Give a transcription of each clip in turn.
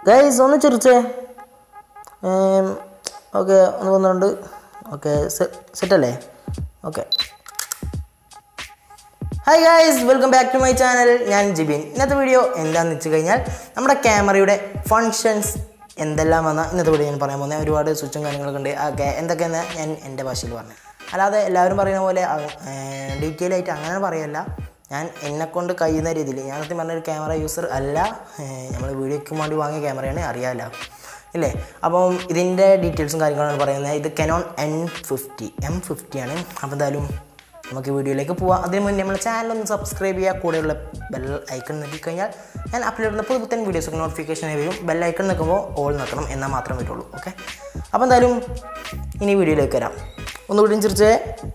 Guys ഒന്ന് ചിരിച്ചേ okay ഒന്ന് വന്നുകൊണ്ട് ഓക്കെ സെറ്റല്ലേ okay hi guys welcome back to my channel ഞാൻ ജിബിൻ ഇന്നത്തെ വീഡിയോ എന്താണെന്ന് വെച്ച് കഴിഞ്ഞാൽ നമ്മുടെ ക്യാമറയുടെ ഫങ്ഷൻസ് എന്തെല്ലാം വന്ന ഇന്നത്തെ വീഡിയോ ഞാൻ പറയാൻ പോകുന്നത് ഒരുപാട് സ്വിച്ചും കാര്യങ്ങളൊക്കെ ഉണ്ട് ഓക്കെ എന്തൊക്കെയെന്ന് ഞാൻ എൻ്റെ ഭാഷയിൽ പറഞ്ഞു അല്ലാതെ എല്ലാവരും പറയുന്ന പോലെ ഡീറ്റെയിൽ ആയിട്ട് അങ്ങനെ പറയല്ല ഞാൻ എന്നെക്കൊണ്ട് കഴിയുന്ന രീതിയിൽ ഞാൻ സത്യം പറഞ്ഞ ഒരു ക്യാമറ യൂസർ അല്ല നമ്മൾ വീഡിയോയ്ക്ക് വേണ്ടി വാങ്ങിയ ക്യാമറയാണ് അറിയാമല്ലോ ഇല്ലേ അപ്പം ഇതിൻ്റെ ഡീറ്റെയിൽസും കാര്യങ്ങളാണ് പറയുന്നത് ഇത് Canon N fifty M fifty ആണ് അപ്പോൾ എന്തായാലും നമുക്ക് വീഡിയോയിലേക്ക് പോവാം അതിന് മുന്നേ നമ്മുടെ ചാനൽ ഒന്ന് സബ്സ്ക്രൈബ് ചെയ്യുക കൂടെയുള്ള ബെൽ ഐക്കൺ കഴിഞ്ഞാൽ ഞാൻ അപ്ലോഡ് ചെയ്യുന്ന പുതിയ പുത്തൻ വീഡിയോസൊക്കെ നോട്ടിഫിക്കേഷൻ വരും ബെൽ ഐക്കൺ നിൽക്കുമ്പോൾ ഓൾ നിൽക്കണം എന്നാൽ മാത്രമേ വരുള്ളൂ ഓക്കെ അപ്പോൾ എന്തായാലും ഇനി വീഡിയോയിലേക്ക് വരാം ഒന്നുകൂടി ചിരിച്ചേ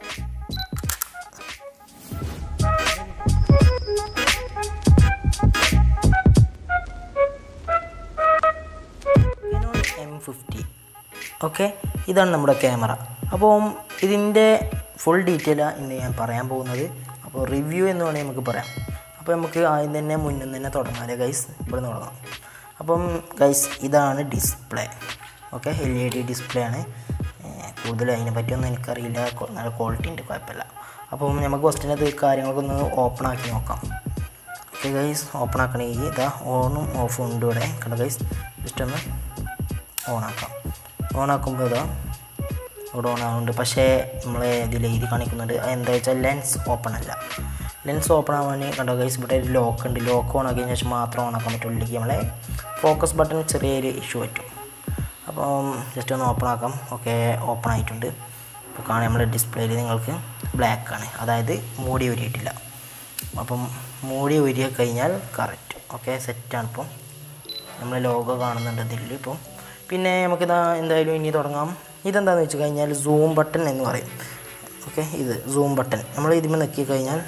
എം ഫിഫ്റ്റി ഓക്കെ ഇതാണ് നമ്മുടെ ക്യാമറ അപ്പോൾ ഇതിൻ്റെ ഫുൾ ഡീറ്റെയിൽ ഇന്ന് ഞാൻ പറയാൻ പോകുന്നത് അപ്പോൾ റിവ്യൂ എന്ന് വേണമെങ്കിൽ നമുക്ക് പറയാം അപ്പോൾ നമുക്ക് ആദ്യം തന്നെ മുന്നിൽ തന്നെ തുടങ്ങാം ഗൈസ് ഇവിടെ നിന്ന് തുടങ്ങാം അപ്പം ഗൈസ് ഇതാണ് display okay L E D display ആണ് ഏഹ് കൂടുതൽ അതിനെ പറ്റിയൊന്നും എനിക്കറിയില്ല കൊ- നല്ല ക്വാളിറ്റി ഉണ്ട് കുഴപ്പമില്ല അപ്പം നമുക്ക് ഫസ്റ്റിനത് കാര്യങ്ങളൊക്കെ ഒന്ന് ഓപ്പൺ ആക്കി നോക്കാം ഓക്കെ ഗൈസ് ഓപ്പൺ ആക്കണമെങ്കിൽ ഇതാ ഓണും ഓഫും ഉണ്ട് ഇവിടെ കണ്ട ഗൈസ് ജസ്റ്റ് ഒന്ന് ഓണാക്കാം ഓണാക്കുമ്പോൾ ഇതാ ഇവിടെ ഓൺ ആവുന്നുണ്ട് പക്ഷേ നമ്മൾ ഇതിൽ എഴുതി കാണിക്കുന്നുണ്ട് അത് എന്താ വെച്ചാൽ ലെൻസ് ഓപ്പൺ അല്ല ലെൻസ് ഓപ്പൺ ആവാൻ കണ്ടോ ഗൈസ് ഇവിടെ ഒരു ലോക്ക് ഉണ്ട് ലോക്ക് ഓൺ ആക്കിയതിന് ശേഷം മാത്രം ഓൺ ആക്കാൻ പറ്റുള്ളൂ ഇല്ലെങ്കിൽ നമ്മളെ ഫോക്കസ് ബട്ടൺ ചെറിയൊരു ഇഷ്യൂ പറ്റും അപ്പം ജസ്റ്റ് ഒന്ന് ഓപ്പൺ ആക്കാം ഓക്കെ ഓപ്പൺ ആയിട്ടുണ്ട് ഇപ്പോൾ കാണാം നമ്മുടെ ഡിസ്പ്ലേയിൽ നിങ്ങൾക്ക് ബ്ലാക്ക് ആണ് അതായത് മൂടി ഊരിയിട്ടില്ല അപ്പം മൂടി ഊരിയ കഴിഞ്ഞാൽ കറക്റ്റ് ഓക്കെ സെറ്റാണ് ഇപ്പം നമ്മൾ ലോഗോ കാണുന്നുണ്ട് ഇതിൽ ഇപ്പം പിന്നെ നമുക്കിതാ എന്തായാലും ഇനി തുടങ്ങാം ഇതെന്താണെന്ന് വെച്ച് കഴിഞ്ഞാൽ സൂം ബട്ടൺ എന്ന് പറയും ഓക്കെ ഇത് സൂം ബട്ടൺ നമ്മൾ ഇതിന്മേൽ നെക്കി കഴിഞ്ഞാൽ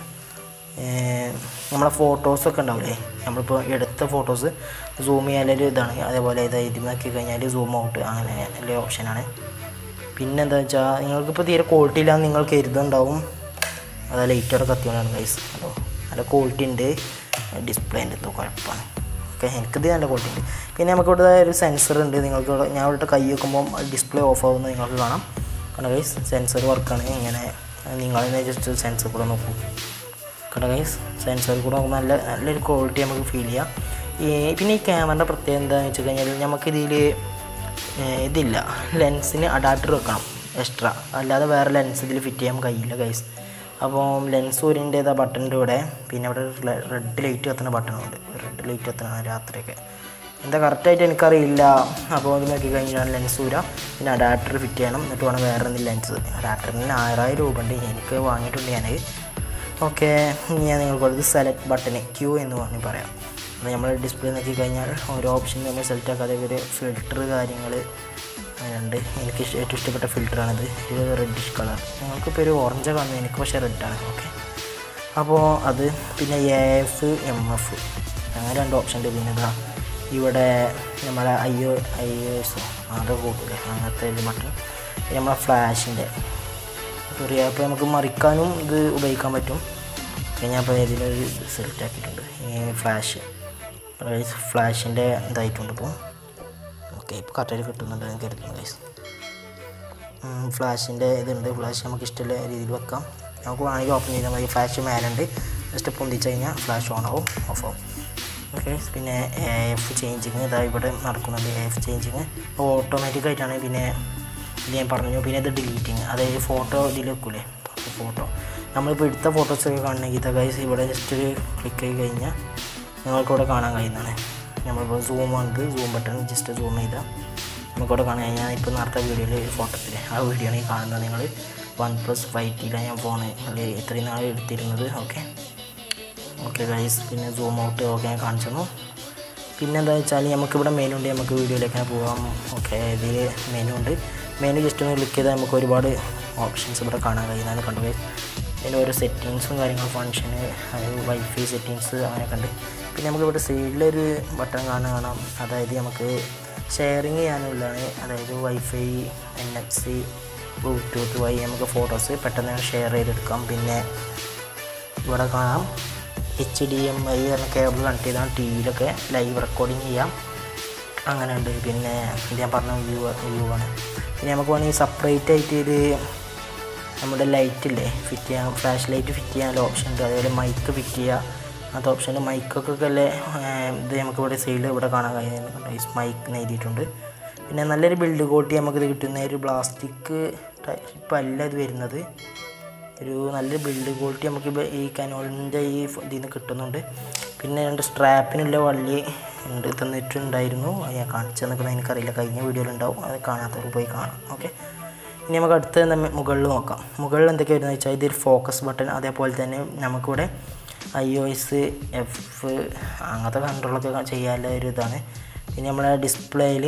ഏർ, നമ്മളെ ഫോട്ടോസൊക്കെ ഉണ്ടാവില്ലേ നമ്മളിപ്പോൾ എടുത്ത ഫോട്ടോസ് സൂം ചെയ്യാനൊരു ഇതാണ് അതേപോലെ ഇത് ഇതിന്മേൽ നെക്കി കഴിഞ്ഞാൽ സൂം ഔട്ട് അങ്ങനെ ഉള്ള ഓപ്ഷനാണ് പിന്നെ എന്താ വെച്ചാൽ നിങ്ങൾക്കിപ്പോൾ തീരെ ക്വാളിറ്റി ഇല്ലാന്ന് നിങ്ങൾ കരുതുന്നുണ്ടാവും അത് ലൈറ്റർ കത്തിയോണ്ടാണ് ഗൈസ് ഹലോ നല്ല ക്വാളിറ്റി ഉണ്ട് ഡിസ്പ്ലേൻ്റെ എന്തോ കുഴപ്പമാണ് ഓക്കെ എനിക്കിത് നല്ല ക്വാളിറ്റി ഉണ്ട് പിന്നെ നമുക്ക് ഇവിടെ ഒരു സെൻസർ ഉണ്ട് നിങ്ങൾക്ക് ഇവിടെ ഞാൻ ഇവിടെ കൈ വെക്കുമ്പോൾ ഡിസ്പ്ലേ ഓഫ് ആവുന്നത് നിങ്ങൾക്ക് കാണാം കാരണം ഗൈസ് സെൻസർ വർക്കാണ് ഇങ്ങനെ നിങ്ങൾ ജസ്റ്റ് സെൻസർ കൂടെ നോക്കൂ കണ്ട ഗൈസ് സെൻസർ കൂടെ നോക്കുമ്പോൾ നല്ല നല്ലൊരു ക്വാളിറ്റി നമുക്ക് ഫീൽ ചെയ്യാം ഈ പിന്നെ ഈ ക്യാമറയുടെ പ്രത്യേകത എന്താണെന്ന് വെച്ച് കഴിഞ്ഞാൽ നമുക്കിതിൽ ഇതില്ല ലെൻസിന് അഡാപ്റ്റർ വെക്കണം എക്സ്ട്രാ അല്ലാതെ വേറെ ലെൻസ് ഇതിൽ ഫിറ്റ് ചെയ്യാൻ കഴിയില്ല ഗൈസ് അപ്പോൾ ലെൻസ് ഊരിൻ്റേതാ ബട്ടൻ്റെ ഇവിടെ പിന്നെ അവിടെ റെഡ് ലൈറ്റ് കത്തുന്ന ബട്ടണുണ്ട് റെഡ് ലൈറ്റ് കത്തുന്ന രാത്രിയൊക്കെ എന്താ കറക്റ്റായിട്ട് എനിക്കറിയില്ല അപ്പോൾ ഇത് നോക്കി കഴിഞ്ഞാൽ ലെൻസ് ഊരാം പിന്നെ അഡാപ്റ്റർ ഫിറ്റ് ചെയ്യണം എന്നിട്ട് വേണം വേറെ എന്തെങ്കിലും ലെൻസ് അഡാപ്റ്ററിന് ആയിരം രൂപ ഉണ്ട് എനിക്ക് വാങ്ങിയിട്ടുണ്ട് ഞാൻ ഓക്കെ ഞാൻ നിങ്ങൾക്ക് കൊടുത്ത് സെലക്ട് ബട്ടൺ ക്യൂ എന്ന് പറഞ്ഞ് പറയാം അപ്പോൾ നമ്മൾ ഡിസ്പ്ലേ നോക്കി കഴിഞ്ഞാൽ ഓരോ ഓപ്ഷൻ നമ്മൾ സെലക്ട് ആക്കാതെ ഒരു ഫിൽറ്റർ കാര്യങ്ങൾ ഉണ്ട് എനിക്ക് ഇഷ്ട- ഏറ്റവും ഇഷ്ടപ്പെട്ട ഫിൽറ്ററാണിത് ഇത് റെഡിഷ് കളർ നിങ്ങൾക്കിപ്പോൾ ഒരു ഓറഞ്ച് കാണുന്നത് എനിക്ക് പക്ഷേ റെഡാണ് ഓക്കെ അപ്പോൾ അത് പിന്നെ എ എഫ് എം എഫ് അങ്ങനെ രണ്ട് ഓപ്ഷൻ ഉണ്ട് പിന്നെ ഇതാ ഇവിടെ നമ്മളെ ഐ ഒ ഐ എസ് അത് കൂട്ടില്ലേ അങ്ങനത്തെ ഒരു ബട്ടൺ പിന്നെ നമ്മളെ ഫ്ലാഷിൻ്റെ സോറി അപ്പോൾ നമുക്ക് മറിക്കാനും ഇത് ഉപയോഗിക്കാൻ പറ്റും പിന്നെ ഞാൻ ഇപ്പോൾ ഇതിലൊരു സെലക്ട് ആക്കിയിട്ടുണ്ട് ഈ ഫ്ലാഷ് ഫ്ലാഷിൻ്റെ ഇതായിട്ടുണ്ട് ഇപ്പോൾ ഓക്കെ ഇപ്പോൾ കറക്റ്റായിട്ട് കിട്ടുന്നുണ്ട് എന്ന് കരുതുന്നു ഗൈസ് ഫ്ലാഷിൻ്റെ ഇതുണ്ട് ഫ്ലാഷ് നമുക്ക് ഇഷ്ടമുള്ള രീതിയിൽ വെക്കാം നമുക്ക് വേണമെങ്കിൽ ഓപ്പൺ ചെയ്താൽ മതി ഫ്ലാഷ് മേലുണ്ട് ജസ്റ്റ് പൊന്തിച്ച് കഴിഞ്ഞാൽ ഫ്ലാഷ് ഓൺ ആവും ഓഫ് ആവും ഓക്കെ പിന്നെ എ എഫ് ചേഞ്ചിങ് ഇതാ ഇവിടെ നടക്കുന്നുണ്ട് എ എഫ് ചേഞ്ചിങ് ഓട്ടോമാറ്റിക് ആയിട്ടാണ് പിന്നെ ഇത് ഞാൻ പറഞ്ഞു പിന്നെ ഇത് ഡിലീറ്റിങ് അതായത് ഫോട്ടോ ഇതിൽ വെക്കൂലേ ഫോട്ടോ നമ്മളിപ്പോൾ എടുത്ത ഫോട്ടോസൊക്കെ കാണണമെങ്കിൽ ഇതാ ഗൈസ് ഇവിടെ ജസ്റ്റ് ഒരു ക്ലിക്ക് ചെയ്ത് കഴിഞ്ഞാൽ നിങ്ങൾക്കിവിടെ കാണാൻ കഴിയുന്നതാണ് നമ്മളിപ്പോൾ സൂം ഉണ്ട് സൂം ബട്ടൺ ജസ്റ്റ് സൂം ചെയ്താൽ നമുക്കിവിടെ കാണാൻ ഞാൻ ഇപ്പോൾ നേരത്തെ വീഡിയോയിൽ ഒരു ഫോട്ടോത്തിൽ ആ വീഡിയോ ആണ് ഈ കാണുന്നത് നിങ്ങൾ വൺ പ്ലസ് ഫൈവ് ടിയിലാണ് ഞാൻ ഫോണ് അല്ലെങ്കിൽ ഇത്രയും നാൾ എടുത്തിരുന്നത് ഓക്കെ ഓക്കെ ഗൈസ് പിന്നെ സൂം ഔട്ട് ഓക്കെ ഞാൻ കാണിച്ചു തന്നു പിന്നെ എന്താ വെച്ചാൽ നമുക്കിവിടെ മെനു ഉണ്ട് നമുക്ക് വീഡിയോയിലേക്ക് പോകാം ഓക്കെ ഇതിൽ മെനു ഉണ്ട് മെനു ജസ്റ്റ് ഒന്ന് ക്ലിക്ക് ചെയ്താൽ നമുക്ക് ഒരുപാട് ഓപ്ഷൻസ് ഇവിടെ കാണാൻ കഴിയുന്നതാണ് കണ്ടു guys. ഇതിൽ ഓരോ സെറ്റിങ്സും കാര്യങ്ങളും ഫങ്ഷന് അതായത് വൈഫൈ സെറ്റിങ്സ് അങ്ങനെയൊക്കെ ഉണ്ട് പിന്നെ നമുക്ക് ഇവിടെ സൈഡിലൊരു ബട്ടൺ കാണാൻ കാണാം അതായത് നമുക്ക് ഷെയറിങ് ചെയ്യാനുള്ളതാണ് അതായത് WiFi N F C Bluetooth വഴി നമുക്ക് ഫോട്ടോസ് പെട്ടെന്ന് ഷെയർ ചെയ്തെടുക്കാം പിന്നെ ഇവിടെ കാണാം എച്ച് ഡി എം ഐ പറഞ്ഞ കേബിൾ കണക്ട് ചെയ്താണ് ടി വിയിലൊക്കെ ലൈവ് റെക്കോർഡിങ് ചെയ്യാം അങ്ങനെ ഉണ്ട് പിന്നെ ഇത് ഞാൻ പറഞ്ഞ വ്യൂ വ്യൂ ആണ് പിന്നെ നമുക്ക് വേണമെങ്കിൽ സെപ്പറേറ്റ് ആയിട്ട് ഒരു നമ്മുടെ ലൈറ്റ് ഇല്ലേ ഫിറ്റ് ചെയ്യാൻ ഫ്ലാഷ് ലൈറ്റ് ഫിറ്റ് ചെയ്യാനുള്ള ഓപ്ഷൻ ഉണ്ട് അതേപോലെ മൈക്ക് ഫിറ്റ് ചെയ്യുക അങ്ങനത്തെ ഓപ്ഷനിൽ മൈക്കൊക്കെ അല്ലേ ഇത് നമുക്ക് ഇവിടെ സൈഡിൽ ഇവിടെ കാണാൻ കഴിയുന്നുണ്ട് മൈക്ക് എഴുതിയിട്ടുണ്ട് പിന്നെ നല്ലൊരു ബിൽഡ് ക്വാളിറ്റി നമുക്കിത് കിട്ടുന്ന ഒരു പ്ലാസ്റ്റിക് ടൈപ്പ് അല്ല ഇത് വരുന്നത് ഒരു നല്ലൊരു ബിൽഡ് ക്വാളിറ്റി നമുക്ക് ഇപ്പം ഈ കനോളിൻ്റെ ഈ ഫ- ഇതിൽ നിന്ന് കിട്ടുന്നുണ്ട് പിന്നെ രണ്ട് സ്ട്രാപ്പിനുള്ള വള്ളി ഉണ്ട് തന്നിട്ടുണ്ടായിരുന്നു അത് ഞാൻ കാണിച്ചു തന്നിരിക്കുന്നത് എനിക്കറിയില്ല കഴിഞ്ഞ വീഡിയോയിലുണ്ടാവും അത് കാണാത്തവർ പോയി കാണാം ഓക്കെ ഇനി നമുക്ക് അടുത്ത നമ്മ- മുകളിൽ നോക്കാം മുകളിൽ എന്തൊക്കെ വരുന്നത് വെച്ചാൽ ഇതൊരു ഫോക്കസ് ബട്ടൺ അതേപോലെ തന്നെ നമുക്കിവിടെ ഐ ഒ എസ് എഫ് അങ്ങനത്തെ കൺട്രോളൊക്കെ ചെയ്യാനുള്ള ഒരു ഇതാണ് പിന്നെ നമ്മളെ ഡിസ്പ്ലേയിൽ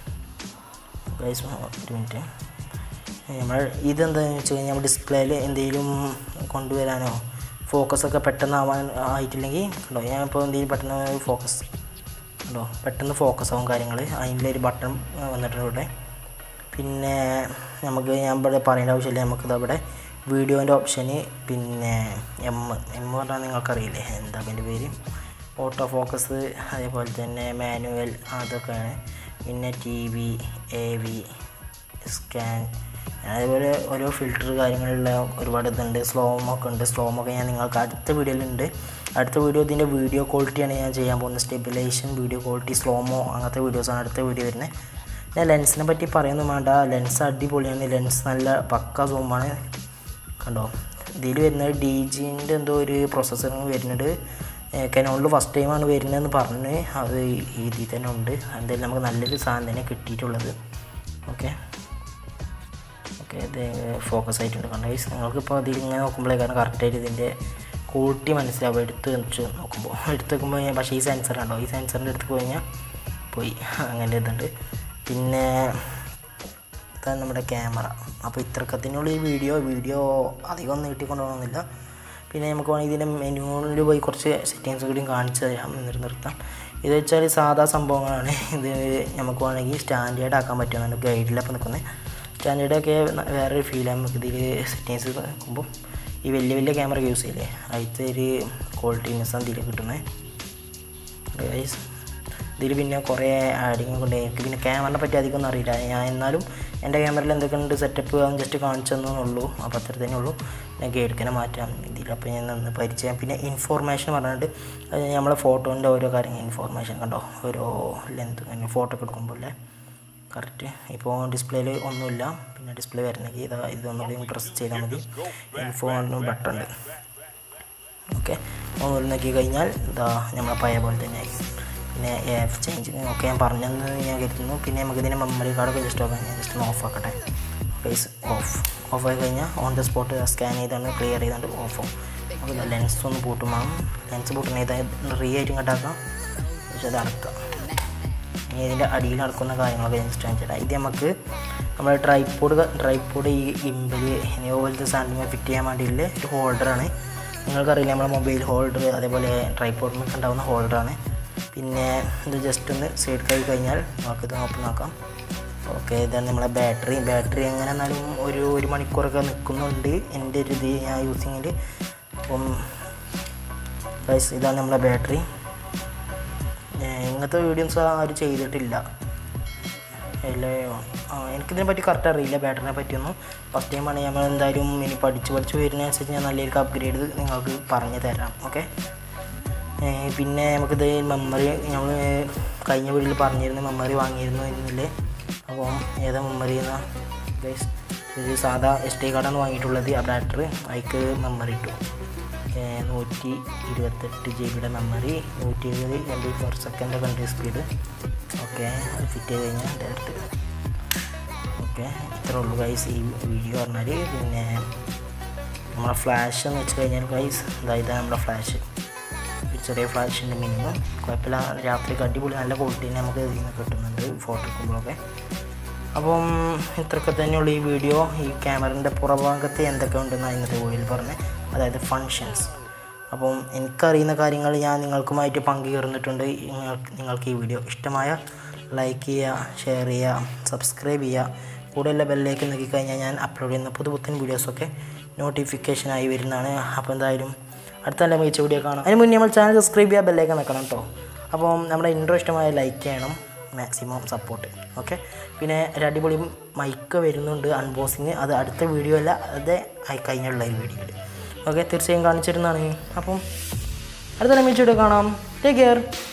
ഗൈസ് ഒരു മിനിറ്റ് നമ്മൾ ഇതെന്താണെന്ന് വെച്ച് കഴിഞ്ഞാൽ ഡിസ്പ്ലേയിൽ എന്തെങ്കിലും കൊണ്ടുവരാനോ ഫോക്കസൊക്കെ പെട്ടെന്ന് ആവാൻ ആയിട്ടില്ലെങ്കിൽ കണ്ടോ ഞാനിപ്പോൾ എന്തെങ്കിലും പെട്ടെന്ന് ഫോക്കസ് കണ്ടോ പെട്ടെന്ന് ഫോക്കസ് ആവും കാര്യങ്ങൾ അതിൻ്റെ ഒരു ബട്ടൺ വന്നിട്ടുണ്ട് ഇവിടെ പിന്നെ നമുക്ക് ഞാൻ ഇവിടെ പറയേണ്ട ആവശ്യമില്ല നമുക്കിത് അവിടെ വീഡിയോൻ്റെ ഓപ്ഷന് പിന്നെ എം എം പറഞ്ഞാൽ നിങ്ങൾക്കറിയില്ലേ എന്താ അതിൻ്റെ പേര് ഓട്ടോ ഫോക്കസ് അതേപോലെ തന്നെ മാനുവൽ അതൊക്കെയാണ് പിന്നെ T V A V scan അതേപോലെ ഓരോ ഫിൽറ്റർ കാര്യങ്ങളുള്ള ഒരുപാട് ഇതുണ്ട് സ്ലോമോ ഒക്കെ ഉണ്ട് സ്ലോമോ ഒക്കെ ഞാൻ നിങ്ങൾക്ക് അടുത്ത വീഡിയോയിലുണ്ട് അടുത്ത വീഡിയോ ഇതിൻ്റെ വീഡിയോ ക്വാളിറ്റിയാണ് ഞാൻ ചെയ്യാൻ പോകുന്നത് സ്റ്റെബിലൈസേഷൻ വീഡിയോ ക്വാളിറ്റി സ്ലോമോ അങ്ങനത്തെ വീഡിയോസാണ് അടുത്ത വീഡിയോ വരുന്നത് ഞാൻ ലെൻസിനെ പറ്റി പറയുന്നു വേണ്ട ലെൻസ് അടിപൊളിയാണ് ലെൻസ് നല്ല പക്ക സൂമാണ് കണ്ടോ ഇതിൽ വരുന്നത് ഡി ജിൻ്റെ എന്തോ ഒരു പ്രോസസ്സറിങ് വരുന്നുണ്ട് കനോണിൽ ഫസ്റ്റ് ടൈമാണ് വരുന്നതെന്ന് പറഞ്ഞ് അത് ഇതിൽ തന്നെ ഉണ്ട് എന്തായാലും നമുക്ക് നല്ലൊരു സാധനം തന്നെ കിട്ടിയിട്ടുള്ളത് ഓക്കെ ഓക്കെ ഇത് ഫോക്കസ് ആയിട്ടുണ്ട് കണ്ടോ ഗൈസ് നിങ്ങൾക്കിപ്പോൾ അതിൽ ഇങ്ങനെ നോക്കുമ്പോഴേക്കാണ് കറക്റ്റായിട്ട് ഇതിൻ്റെ ക്വാളിറ്റി മനസ്സിലാവും എടുത്ത് വെച്ച് നോക്കുമ്പോൾ എടുത്ത് വെക്കുമ്പോൾ ഞാൻ പക്ഷേ ഈ സെൻസർ ഉണ്ടോ ഈ സെൻസറിൻ്റെ അടുത്ത് പോയി കഴിഞ്ഞാൽ പോയി അങ്ങനെ ഇതുണ്ട് പിന്നെ ഇതാണ് നമ്മുടെ ക്യാമറ അപ്പോൾ ഇത്രക്കത്തിനുള്ള ഈ വീഡിയോ വീഡിയോ അധികം ഒന്നും നീട്ടിക്കൊണ്ട് പോകുന്നില്ല പിന്നെ നമുക്ക് വേണമെങ്കിൽ ഇതിൻ്റെ മെനുവിൽ പോയി കുറച്ച് സെറ്റിങ്സ് കൂടിയും കാണിച്ചു തരാം എന്നിട്ട് നിർത്താം ഇത് വെച്ചാൽ സാധാ സംഭവങ്ങളാണ് ഇത് നമുക്ക് വേണമെങ്കിൽ സ്റ്റാൻഡേർഡ് ആക്കാൻ പറ്റുമെന്നാണ് ഗൈഡിലപ്പോൾ നിൽക്കുന്നത് സ്റ്റാൻഡേർഡൊക്കെ വേറൊരു ഫീലാണ് നമുക്ക് ഇതിൽ സെറ്റിങ്സ് നോക്കുമ്പോൾ ഈ വലിയ വലിയ ക്യാമറ യൂസ് ചെയ്യില്ലേ അതിലത്തെ ഒരു ക്വാളിറ്റി മിസ്സാണ് ഇതിൽ കിട്ടുന്നത് ഗൈസ് ഇതിൽ പിന്നെ കുറേ ആഡിങ് കൊണ്ട് എനിക്ക് പിന്നെ ക്യാമറിനെ പറ്റി അധികം ഒന്നും അറിയില്ല ഞാൻ എന്നാലും എൻ്റെ ക്യാമറയിൽ എന്തൊക്കെ ഉണ്ട് സെറ്റപ്പ് അതൊന്നും ജസ്റ്റ് കാണിച്ചു തന്നുള്ളൂ അപ്പോൾ അത്ര തന്നെ ഉള്ളൂ ഞാൻ എടുക്കനെ മാറ്റാം ഇതിൽ അപ്പോൾ ഞാൻ നിന്ന് പരിചയം പിന്നെ ഇൻഫോർമേഷൻ പറഞ്ഞിട്ട് അത് നമ്മളെ ഫോട്ടോൻ്റെ ഓരോ കാര്യങ്ങൾ ഇൻഫോർമേഷൻ കണ്ടോ ഓരോ ലെന്ത് ഫോട്ടോ ഒക്കെ എടുക്കുമ്പോൾ അല്ലേ കറക്റ്റ് ഇപ്പോൾ ഡിസ്പ്ലേയിൽ ഒന്നുമില്ല പിന്നെ ഡിസ്പ്ലേ വരണമെങ്കിൽ ഇതാ ഇതൊന്നുകൂടി പ്രസ് ചെയ്താൽ മതി ഇൻഫോൺ ബട്ടൺ ഉണ്ട് ഓക്കെ ഒന്ന് നോക്കി കഴിഞ്ഞാൽ ഇതാ നമ്മളെ പഴയ പോലെ തന്നെ ആയിരിക്കും പിന്നെ എഫ് ചേഞ്ച് ഒക്കെ ഞാൻ പറഞ്ഞെന്ന് ഞാൻ കരുതുന്നു പിന്നെ നമുക്ക് ഇതിൻ്റെ മെമ്മറി കാർഡൊക്കെ ജസ്റ്റ് ഓഫ് ഞാൻ ജസ്റ്റ് ഒന്ന് ഓഫ് ആക്കട്ടെ ഫേസ് ഓഫ് ഓഫ് ആയി കഴിഞ്ഞാൽ ഓൺ ദ സ്പോട്ട് സ്കാൻ ചെയ്താണ് ക്ലിയർ ചെയ്തുകൊണ്ട് ഓഫ് ആവും അപ്പോൾ ഇതാ ലെൻസ് ഒന്ന് പൂട്ടും വേണം ലെൻസ് പൂട്ടണ ഇതാ റീ ആയിട്ട് ഇങ്ങോട്ടാക്കാം പക്ഷെ അത് അടക്കാം ഇനി ഇതിൻ്റെ അടിയിൽ നടക്കുന്ന കാര്യങ്ങളൊക്കെ ഞാൻ ജസ്റ്റ് കാണിച്ചു തരാം ഇത് നമുക്ക് നമ്മുടെ ട്രൈപ്പോഡ് ട്രൈപ്പോഡ് ഈ ഇമ്പിൽ ഇനി പോലത്തെ സാധനങ്ങൾ ഫിറ്റ് ചെയ്യാൻ വേണ്ടിയുള്ള ഒരു ഹോൾഡറാണ് നിങ്ങൾക്കറിയില്ല നമ്മുടെ മൊബൈൽ ഹോൾഡർ അതേപോലെ ട്രൈപ്പോഡിനൊക്കെ ഉണ്ടാകുന്ന ഹോൾഡറാണ് പിന്നെ ഇത് ജസ്റ്റ് ഒന്ന് സൈഡ് കൈ കഴിഞ്ഞാൽ നമുക്കിത് ഓപ്പൺ ആക്കാം ഓക്കെ ഇതാണ് നമ്മളെ ബാറ്ററി ബാറ്ററി എങ്ങനെ എന്നാലും ഒരു ഒരു മണിക്കൂറൊക്കെ നിൽക്കുന്നുണ്ട് എൻ്റെ ഒരു ഇത് ഞാൻ യൂസിങ്ങിൽ അപ്പം guys, ഇതാണ് നമ്മളെ ബാറ്ററി ഇങ്ങനത്തെ വീഡിയോസ് ആരും ചെയ്തിട്ടില്ല അല്ലേ ആ എനിക്കിതിനെ പറ്റി കറക്റ്റ് അറിയില്ല ബാറ്ററിനെ പറ്റിയൊന്നും ഫസ്റ്റ് ടൈമാണ് നമ്മൾ എന്തായാലും ഇനി പഠിച്ച് പഠിച്ച് വരുന്നതനുസരിച്ച് ഞാൻ നല്ലൊരു അപ്ഗ്രേഡ് നിങ്ങൾക്ക് പറഞ്ഞു തരാം ഓക്കെ പിന്നെ നമുക്കിത് മെമ്മറി നമ്മൾ കഴിഞ്ഞ വീട്ടിൽ പറഞ്ഞിരുന്നു മെമ്മറി വാങ്ങിയിരുന്നു എന്നില്ലേ അപ്പം ഏതാ മെമ്മറി എന്നാ ഗൈസ് ഇത് സാധാ എസ് ടി കാർഡാണ് വാങ്ങിയിട്ടുള്ളത് ആ ബാറ്ററി അതിക്ക് മെമ്മറി ഇട്ടു ഏഹ് നൂറ്റി ഇരുപത്തെട്ട് ജി ബിയുടെ മെമ്മറി നൂറ്റി എഴുപത് M B per second country speed okay അത് ഫിറ്റ് ചെയ്ത് കഴിഞ്ഞാൽ ഡയറക്റ്റ് ഓക്കെ ഇത്രേ ഉള്ളൂ ഗൈസ് ഈ വീഡിയോ പറഞ്ഞാൽ പിന്നെ നമ്മളെ ഫ്ലാഷ് എന്ന് വെച്ച് കഴിഞ്ഞാൽ ഗൈസ് ഇതാ ഇതാണ് നമ്മുടെ ഫ്ലാഷ് ഒരു ചെറിയ ഫ്ലാഷിൻ്റെ മിനിമം കുഴപ്പമില്ല രാത്രിക്ക് അടിപൊളി നല്ല ക്വാളിറ്റി നമുക്ക് ഇതിൽ നിന്ന് കിട്ടുന്നുണ്ട് ഫോട്ടോ എടുക്കുമ്പോഴൊക്കെ അപ്പം ഇത്രയൊക്കെ തന്നെയുള്ള ഈ വീഡിയോ ഈ ക്യാമറൻ്റെ പുറഭാഗത്ത് എന്തൊക്കെ ഉണ്ടെന്നാണ് ഇന്നത്തെ വീഡിയോയിൽ പറഞ്ഞത് അതായത് ഫങ്ഷൻസ് അപ്പം എനിക്കറിയുന്ന കാര്യങ്ങൾ ഞാൻ നിങ്ങൾക്കുമായിട്ട് പങ്കുചേർന്നിട്ടുണ്ട് നിങ്ങൾക്ക് നിങ്ങൾക്ക് ഈ വീഡിയോ ഇഷ്ടമായ ലൈക്ക് ചെയ്യുക ഷെയർ ചെയ്യുക സബ്സ്ക്രൈബ് ചെയ്യുക കൂടെയുള്ള ബെല്ലേക്ക് നോക്കിക്കഴിഞ്ഞാൽ ഞാൻ അപ്ലോഡ് ചെയ്യുന്ന പുതുപുത്തൻ വീഡിയോസൊക്കെ നോട്ടിഫിക്കേഷനായി വരുന്നതാണ് അപ്പോൾ എന്തായാലും അടുത്ത നല്ല മികച്ച വീഡിയോ കാണാം അതിന് മുന്നേ നമ്മൾ ചാനൽ സബ്സ്ക്രൈബ് ചെയ്യുക ബെല്ലേക്ക് നിൽക്കണം കേട്ടോ അപ്പം നമ്മുടെ ഇൻട്രോ ഇഷ്ടമായ ലൈക്ക് ചെയ്യണം മാക്സിമം സപ്പോർട്ട് ഓക്കെ പിന്നെ ഒരു അടിപൊളി മൈക്ക് വരുന്നുണ്ട് അൺബോക്സിങ് അത് അടുത്ത വീഡിയോ അല്ല അത് കഴിഞ്ഞുള്ള ഒരു വീഡിയോയിൽ ഓക്കെ തീർച്ചയായും കാണിച്ചിരുന്നതാണ് അപ്പം അടുത്ത വീഡിയോ കാണാം ടേക്ക് കെയർ